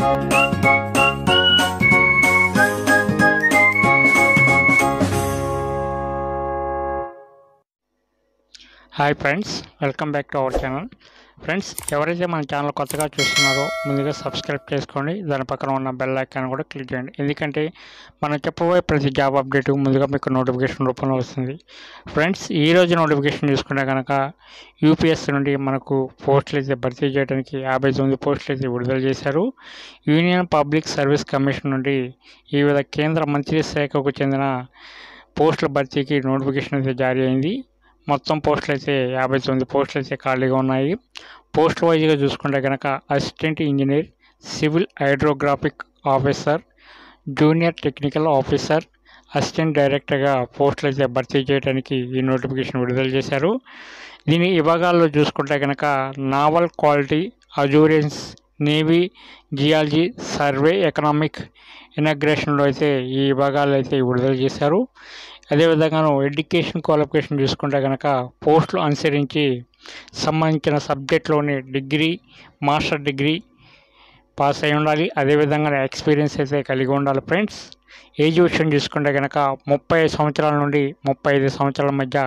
hi friends welcome back to our channel friends ఎవరైతే మన channel కొత్తగా చూస్తున్నారో ముందుగా సబ్స్క్రైబ్ చేసుకోండి దాని పక్కన ఉన్న బెల్ ఐకాన్ కూడా క్లిక్ చేయండి ఎందుకంటే మనం చెప్పబోయే ప్రతి జాబ్ అప్డేట్ ముందుగా మీకు నోటిఫికేషన్ రూపంలో వస్తుంది ఫ్రెండ్స్ ఈ రోజు నోటిఫికేషన్ చూసుకుంటే కనుక యూపీఎస్ నుండి మనకు పోస్టులు అయితే భర్తీ చేయడానికి యాభై తొమ్మిది పోస్టులు అయితే విడుదల చేశారు యూనియన్ పబ్లిక్ సర్వీస్ కమిషన్ నుండి వివిధ కేంద్ర మంత్రి శాఖకు చెందిన పోస్టుల భర్తీకి నోటిఫికేషన్ అయితే జారీ అయింది మొత్తం పోస్టులు అయితే యాభై తొమ్మిది పోస్టులు అయితే ఖాళీగా ఉన్నాయి పోస్ట్ వైజ్గా చూసుకుంటే కనుక assistant engineer civil hydrographic officer junior technical officer assistant డైరెక్టర్గా పోస్టులు అయితే భర్తీ చేయడానికి ఈ నోటిఫికేషన్ విడుదల చేశారు దీని విభాగాల్లో చూసుకుంటే కనుక naval quality assurance navy geology survey economic ఇనాగ్రేషన్లో అయితే ఈ విభాగాలు అయితే విడుదల చేశారు అదేవిధంగాను ఎడ్యుకేషన్ క్వాలిఫికేషన్ చూసుకుంటే కనుక పోస్టులు అనుసరించి సంబంధించిన సబ్జెక్ట్లోని డిగ్రీ మాస్టర్ డిగ్రీ పాస్ అయి ఉండాలి అదేవిధంగా ఎక్స్పీరియన్స్ అయితే కలిగి ఉండాలి ఫ్రెండ్స్ ఏజ్ విషయం చూసుకుంటే కనుక ముప్పై సంవత్సరాల నుండి ముప్పై ఐదు సంవత్సరాల మధ్య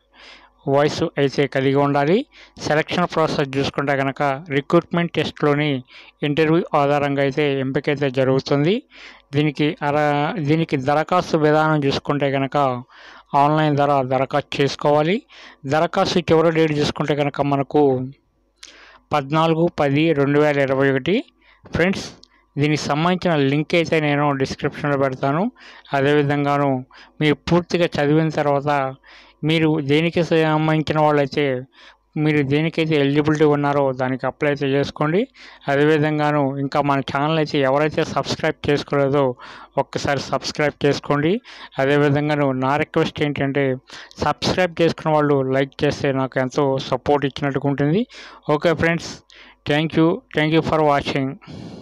వయసు అయితే కలిగి ఉండాలి సెలక్షన్ ప్రాసెస్ చూసుకుంటే కనుక రిక్రూట్మెంట్ టెస్ట్లోని ఇంటర్వ్యూ ఆధారంగా అయితే ఎంపిక అయితే జరుగుతుంది దీనికి అర దీనికి దరఖాస్తు విధానం చూసుకుంటే కనుక ఆన్లైన్ ద్వారా దరఖాస్తు చేసుకోవాలి దరఖాస్తు చివరి డేట్ చూసుకుంటే కనుక మనకు పద్నాలుగు పది రెండు వేల ఇరవై ఒకటి ఫ్రెండ్స్ దీనికి సంబంధించిన లింక్ అయితే నేను డిస్క్రిప్షన్లో పెడతాను అదేవిధంగాను మీరు పూర్తిగా చదివిన తర్వాత మీరు దేనికి సంబంధించిన వాళ్ళైతే మీరు దేనికైతే ఎలిజిబిలిటీ ఉన్నారో దానికి అప్లై అయితే చేసుకోండి అదేవిధంగాను ఇంకా మన ఛానల్ అయితే ఎవరైతే సబ్స్క్రైబ్ చేసుకోలేదో ఒక్కసారి సబ్స్క్రైబ్ చేసుకోండి అదేవిధంగాను నా రిక్వెస్ట్ ఏంటంటే సబ్స్క్రైబ్ చేసుకున్న వాళ్ళు లైక్ చేస్తే నాకు ఎంతో సపోర్ట్ ఇచ్చినట్టుగా ఉంటుంది okay friends thank you thank you for watching